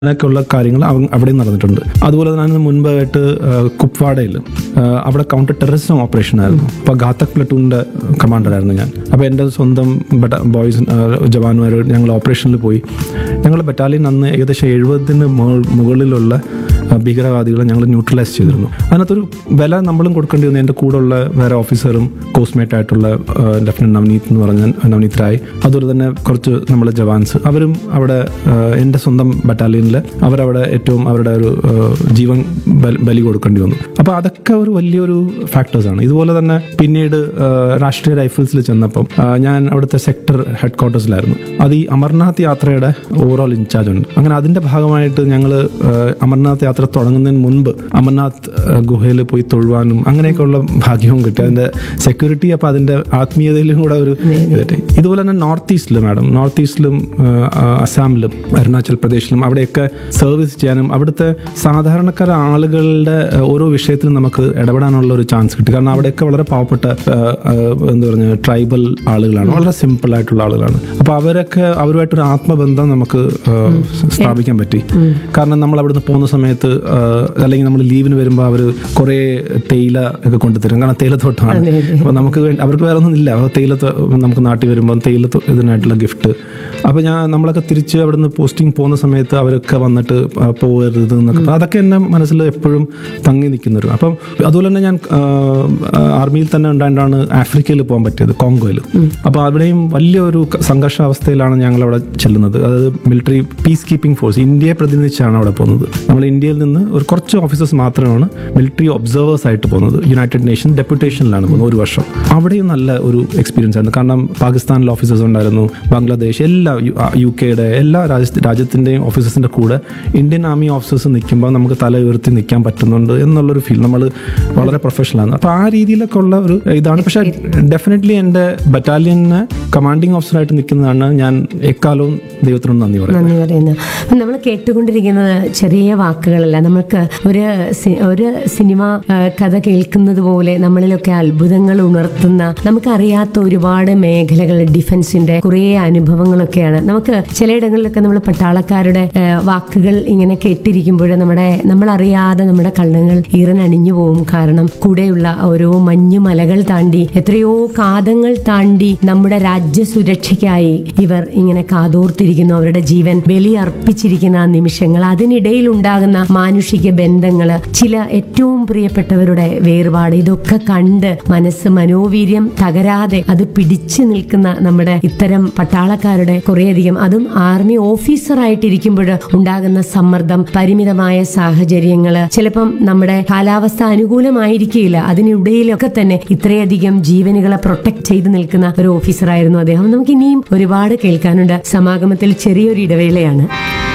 അങ്ങനെയൊക്കെയുള്ള കാര്യങ്ങൾ അവ- അവിടെ നടന്നിട്ടുണ്ട് അതുപോലെ തന്നെ അതിന് മുൻപായിട്ട് കുപ്വാഡയിൽ അവിടെ കൗണ്ടർ ടെററിസം ഓപ്പറേഷൻ ആയിരുന്നു അപ്പോൾ ഘാതക് പ്ലറ്റൂണിൻ്റെ കമാൻഡറായിരുന്നു ഞാൻ അപ്പോൾ എൻ്റെ സ്വന്തം ബട്ട ബോയ്സ് ജവാന്മാർ ഞങ്ങൾ ഓപ്പറേഷനിൽ പോയി ഞങ്ങളുടെ ബറ്റാലിയൻ അന്ന് ഏകദേശം എഴുപതിന് മുകളിലുള്ള ആ, ഭീകരവാദികളെ ഞങ്ങൾ ന്യൂട്രലൈസ് ചെയ്തിരുന്നു അതിനകത്തൊരു വില നമ്മളും കൊടുക്കേണ്ടി വന്നു എൻ്റെ കൂടെയുള്ള വേറെ ഓഫീസറും കോസ്മേറ്റ് ആയിട്ടുള്ള ലെഫ്റ്റനന്റ് നവനീത് എന്ന് പറഞ്ഞ നവനീത് റായ് അതുപോലെ തന്നെ കുറച്ച് നമ്മളെ ജവാൻസ് അവരും അവിടെ ആ, എൻ്റെ സ്വന്തം ബറ്റാലിയനിൽ അവരവിടെ ഏറ്റവും അവരുടെ ഒരു ആ, ജീവൻ ബലി- ബലി കൊടുക്കേണ്ടി വന്നു അപ്പോൾ അതൊക്കെ ഒരു വലിയൊരു ഫാക്ടേഴ്സാണ് ഇതുപോലെ തന്നെ പിന്നീട് ആ, രാഷ്ട്രീയ റൈഫിൾസിൽ ചെന്നപ്പം ആ, ഞാൻ അവിടുത്തെ സെക്ടർ ഹെഡ് ക്വാർട്ടേഴ്സിലായിരുന്നു അത് ഈ അമർനാഥ് യാത്രയുടെ ഓവറോൾ ഇൻചാർജ് ഉണ്ട് അങ്ങനെ അതിന്റെ ഭാഗമായിട്ട് ഞങ്ങൾ അമർനാഥ് യാത്ര തുടങ്ങുന്നതിന് മുൻപ് അമർനാഥ് ഗുഹയിൽ പോയി തൊഴുവാനും അങ്ങനെയൊക്കെയുള്ള ഭാഗ്യവും കിട്ടി അതിന്റെ സെക്യൂരിറ്റി അപ്പോൾ അതിന്റെ ആത്മീയതയിലും കൂടെ ഒരു ഇതായിട്ട് ഇതുപോലെ തന്നെ നോർത്ത് ഈസ്റ്റിൽ മാഡം നോർത്ത് ഈസ്റ്റിലും അസാമിലും അരുണാചൽ പ്രദേശിലും അവിടെയൊക്കെ സർവീസ് ചെയ്യാനും അവിടുത്തെ സാധാരണക്കാര ആളുകളുടെ ആ, ഓരോ വിഷയത്തിലും നമുക്ക് ഇടപെടാനുള്ള ഒരു ചാൻസ് കിട്ടി കാരണം അവിടെയൊക്കെ വളരെ പാവപ്പെട്ട ആ, ആ, എന്താ പറയുക ട്രൈബൽ ആളുകളാണ് വളരെ സിമ്പിൾ ആയിട്ടുള്ള ആളുകളാണ് അപ്പോൾ അവരൊക്കെ അവരുമായിട്ടൊരു ആത്മബന്ധം നമുക്ക് ആ, സ്ഥാപിക്കാൻ പറ്റി കാരണം നമ്മൾ അവിടുന്ന് പോകുന്ന സമയത്ത് ആ, അല്ലെങ്കിൽ നമ്മൾ ലീവിന് വരുമ്പോൾ അവർ കുറേ തേയില ഒക്കെ കൊണ്ടുതരും കാരണം തേയിലത്തോട്ടമാണ് അതെ, അതെ. അപ്പോൾ നമുക്ക് വേണ്ടി അവർക്ക് വേറെ ഒന്നും ഇല്ല അപ്പോൾ തേയില തൊ- നമുക്ക് നാട്ടിൽ വരുമ്പോൾ തേയില തൊ- ഇതിനായിട്ടുള്ള ഗിഫ്റ്റ് അപ്പോൾ ഞാൻ നമ്മളൊക്കെ തിരിച്ച് അവിടുന്ന് പോസ്റ്റിംഗ് പോകുന്ന സമയത്ത് അവരൊക്കെ വന്നിട്ട് ആ, പോകരുത് എന്നൊക്കെ അപ്പോൾ അതൊക്കെ എന്നെ മനസ്സിൽ എപ്പോഴും തങ്ങി നിൽക്കുന്നൊരു അപ്പം അതുപോലെ തന്നെ ഞാൻ ആ, ആർമിയിൽ തന്നെ ഉണ്ടായിട്ടാണ് ആഫ്രിക്കയിൽ പോകാൻ പറ്റിയത് കോങ്കോയിൽ അപ്പോൾ അവിടെയും വലിയൊരു ക- സംഘർഷാവസ്ഥയിലാണ് ഞങ്ങൾ അവിടെ ചെല്ലുന്നത് അതായത് മിലിറ്ററി പീസ് കീപ്പിംഗ് ഫോഴ്സ് ഇന്ത്യയെ പ്രതിനിധിച്ചാണ് അവിടെ പോകുന്നത് നമ്മൾ ഇന്ത്യയിൽ നിന്ന് ഒരു കുറച്ച് ഓഫീസേഴ്സ് മാത്രമാണ് മിലിറ്ററി ഒബ്സർവേഴ്സ് ആയിട്ട് പോകുന്നത് യുണൈറ്റഡ് നേഷൻ ഡെപ്യൂട്ടേഷനിലാണ് പോകുന്നത് ഒരു വർഷം അവിടെയും നല്ല ഒരു എക്സ്പീരിയൻസ് ആയിരുന്നു കാരണം പാകിസ്ഥാനിൽ ഓഫീസേഴ്സ് ഉണ്ടായിരുന്നു ബംഗ്ലാദേശ് എല്ലാ യു- ആ, യു കെയുടെ എല്ലാ രാജ്യ രാജ്യത്തിൻ്റെയും ഓഫീസേഴ്സിൻ്റെ കൂടെ ഇന്ത്യൻ ആർമി ഓഫീസേഴ്സ് നിൽക്കുമ്പോൾ നമുക്ക് തല ഉയർത്തി നിൽക്കാൻ പറ്റുന്നുണ്ട് എന്നുള്ളൊരു ഫീൽ നമ്മൾ വളരെ പ്രൊഫഷണൽ ആണ് അപ്പോൾ ആ രീതിയിലൊക്കെ ഉള്ള ഒരു ഇതാണ് പക്ഷേ ഡെഫിനറ്റ്ലി എൻ്റെ ബറ്റാലിയന് കമാൻഡിങ് ഓഫീസറായിട്ട് നിൽക്കുന്നതാണ് ഞാൻ എക്കാലവും ദൈവത്തിനോട് നന്ദി പറയുന്നത് നന്ദി പറയുന്നത് അപ്പം നമ്മൾ കേട്ടുകൊണ്ടിരിക്കുന്നത് ചെറിയ വാക്കുകളല്ല നമുക്ക് ഒരു സി- ഒരു സിനിമ ആ, കഥ കേൾക്കുന്നത് പോലെ നമ്മളിലൊക്കെ അത്ഭുതങ്ങൾ ഉണർത്തുന്ന നമുക്കറിയാത്ത ഒരുപാട് മേഖലകൾ ഡിഫൻസിന്റെ കുറേ അനുഭവങ്ങളൊക്കെയാണ് നമുക്ക് ചിലയിടങ്ങളിലൊക്കെ നമ്മൾ പട്ടാളക്കാരുടെ ആ, വാക്കുകൾ ഇങ്ങനെ കേട്ടിരിക്കുമ്പോൾ നമ്മുടെ നമ്മളറിയാതെ നമ്മുടെ കണ്ണുകൾ ഈറനണിഞ്ഞു പോകും കാരണം കൂടെയുള്ള ഓരോ മഞ്ഞു മലകൾ താണ്ടി എത്രയോ കാതങ്ങൾ താണ്ടി നമ്മുടെ രാജ്യ സുരക്ഷയ്ക്കായി ഇവർ ഇങ്ങനെ കാതോർത്തിരിക്കുന്നു അവരുടെ ജീവൻ ബലിയർപ്പിച്ചിരിക്കുന്ന ആ നിമിഷങ്ങൾ അതിനിടയിൽ ഉണ്ടാകുന്ന മാനുഷിക ബന്ധങ്ങള് ചില ഏറ്റവും പ്രിയപ്പെട്ടവരുടെ വേർപാട് ഇതൊക്കെ കണ്ട് മനസ്സ് മനോവീര്യം തകരാതെ അത് പിടിച്ചു നിൽക്കുന്ന നമ്മുടെ ഇത്തരം പട്ടാളക്കാരുടെ കുറേയധികം അതും ആർമി ഓഫീസറായിട്ടിരിക്കുമ്പോൾ ഉണ്ടാകുന്ന സമ്മർദ്ദം പരിമിതമായ സാഹചര്യങ്ങള് ചിലപ്പം നമ്മുടെ കാലാവസ്ഥ അനുകൂലമായിരിക്കില്ല അതിനിടയിലൊക്കെ തന്നെ ഇത്രയധികം ജീവനുകളെ പ്രൊട്ടക്ട് ചെയ്ത് നിൽക്കുന്ന ഒരു ഓഫീസറായിരുന്നു അദ്ദേഹം നമുക്ക് ഇനിയും ഒരുപാട് കേൾക്കാനുണ്ട് സമാഗമത്തിൽ ചെറിയൊരു ഇടവേളയാണ്